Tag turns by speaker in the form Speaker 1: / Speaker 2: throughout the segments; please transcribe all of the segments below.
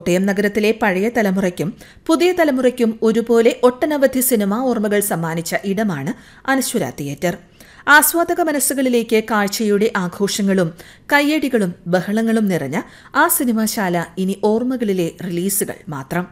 Speaker 1: കോട്ടയം നഗരത്തിലെ പഴയ തലമുറയ്ക്കും പുതിയ തലമുറയ്ക്കും ഒരുപോലെ ഒട്ടനവധി സിനിമാ ഓർമ്മകൾ സമ്മാനിച്ച ഇടമാണ് അനശ്വര തിയേറ്റർ ആസ്വാദക മനസ്സുകളിലേക്ക് കാഴ്ചയുടെ ആഘോഷങ്ങളും കയ്യടികളും ബഹളങ്ങളും നിറഞ്ഞ ആ സിനിമാശാല ഇനി ഓർമ്മകളിലെ റിലീസുകൾ മാത്രം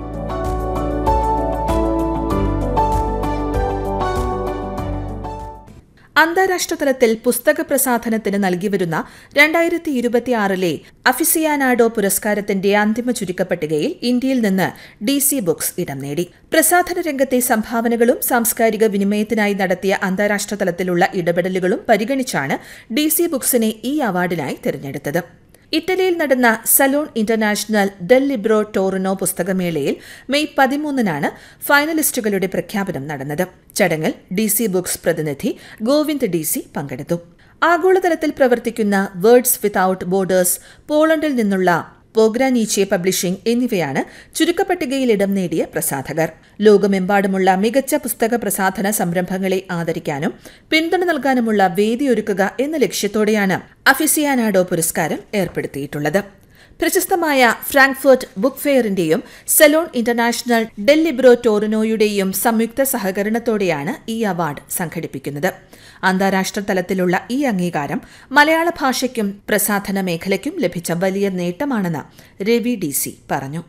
Speaker 1: അന്താരാഷ്ട്ര തലത്തിൽ പുസ്തക പ്രസാധനത്തിന് നൽകിവരുന്ന രണ്ടായിരത്തി ഇരുപത്തിയാറിലെ അഫിസിയാനാഡോ പുരസ്കാരത്തിന്റെ അന്തിമ ചുരുക്കപ്പട്ടികയിൽ ഇന്ത്യയിൽ നിന്ന് ഡി സി ബുക്സ് ഇടം നേടി പ്രസാധന രംഗത്തെ സംഭാവനകളും സാംസ്കാരിക വിനിമയത്തിനായി നടത്തിയ അന്താരാഷ്ട്ര തലത്തിലുള്ള ഇടപെടലുകളും പരിഗണിച്ചാണ് ഡി സി ബുക്സിനെ ഈ അവാർഡിനായി തിരഞ്ഞെടുത്തത് ഇറ്റലിയിൽ നടന്ന Salone international del Libro Torino പുസ്തകമേളയിൽ മെയ് പതിമൂന്നിനാണ് ഫൈനലിസ്റ്റുകളുടെ പ്രഖ്യാപനം നടന്നത് ചടങ്ങിൽ ഡി സി ബുക്സ് പ്രതിനിധി ഗോവിന്ദ് ഡി സി പങ്കെടുത്തു ആഗോളതലത്തിൽ പ്രവർത്തിക്കുന്ന വേർഡ്സ് വിതൌട്ട് ബോർഡേഴ്സ് പോളണ്ടിൽ നിന്നുള്ള പോഗ്രാനീച്ചെ പബ്ലിഷിംഗ് എന്നിവയാണ് ചുരുക്കപ്പട്ടികയിൽ ഇടം നേടിയ പ്രസാധകർ ലോകമെമ്പാടുമുള്ള മികച്ച പുസ്തക പ്രസാധന സംരംഭങ്ങളെ ആദരിക്കാനും പിന്തുണ നൽകാനുമുള്ള വേദിയൊരുക്കുക എന്ന ലക്ഷ്യത്തോടെയാണ് അഫിസിയാനാഡോ പുരസ്കാരം ഏർപ്പെടുത്തിയിട്ടുള്ളത് പ്രശസ്തമായ ഫ്രാങ്ക്ഫർട്ട് ബുക്ക് ഫെയറിന്റെയും സെലോൺ ഇന്റർനാഷണൽ ഡെല്ലിബ്രോ ടോറിനോയുടെയും സംയുക്ത സഹകരണത്തോടെയാണ് ഈ അവാർഡ് സംഘടിപ്പിക്കുന്നത് അന്താരാഷ്ട്ര തലത്തിലുള്ള ഈ അംഗീകാരം മലയാള ഭാഷയ്ക്കും പ്രസാധന മേഖലയ്ക്കും ലഭിച്ച വലിയ നേട്ടമാണെന്ന് രവി ഡി സി പറഞ്ഞു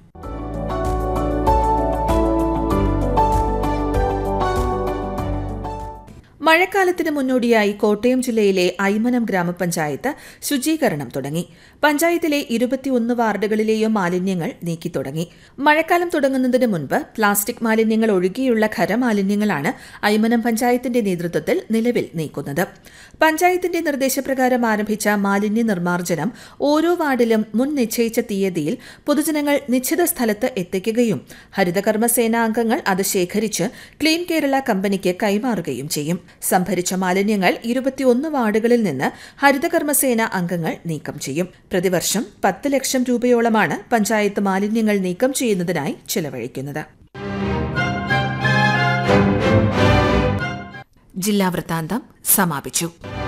Speaker 1: മഴക്കാലത്തിന് മുന്നോടിയായി കോട്ടയം ജില്ലയിലെ ഐമനം ഗ്രാമപഞ്ചായത്ത് ശുചീകരണം തുടങ്ങി പഞ്ചായത്തിലെ ഇരുപത്തിയൊന്ന് വാർഡുകളിലെയും മാലിന്യങ്ങൾ നീക്കി തുടങ്ങി മഴക്കാലം തുടങ്ങുന്നതിന് മുൻപ് പ്ലാസ്റ്റിക് മാലിന്യങ്ങൾ ഒഴികെയുള്ള ഖരമാലിന്യങ്ങളാണ് ഐമനം പഞ്ചായത്തിന്റെ നേതൃത്വത്തിൽ നിലവിൽ നീക്കുന്നത് പഞ്ചായത്തിന്റെ നിർദ്ദേശപ്രകാരം ആരംഭിച്ച മാലിന്യ നിർമ്മാർജ്ജനം ഓരോ വാർഡിലും മുൻ നിശ്ചയിച്ച തീയതിയിൽ പൊതുജനങ്ങൾ നിശ്ചിത സ്ഥലത്ത് എത്തിക്കുകയും ഹരിതകർമ്മസേനാ അംഗങ്ങൾ അത് ശേഖരിച്ച് ക്ലീൻ കേരള കമ്പനിക്ക് കൈമാറുകയും ചെയ്യും സംഭരിച്ച മാലിന്യങ്ങൾ ഇരുപത്തിയൊന്ന് വാർഡുകളിൽ നിന്ന് ഹരിതകർമ്മസേന അംഗങ്ങൾ നീക്കം ചെയ്യും പ്രതിവർഷം പത്ത് ലക്ഷം രൂപയോളമാണ് പഞ്ചായത്ത് മാലിന്യങ്ങൾ നീക്കം ചെയ്യുന്നതിനായി ചെലവഴിക്കുന്നത് ജില്ലാ വൃത്താന്തം സമാപിച്ചു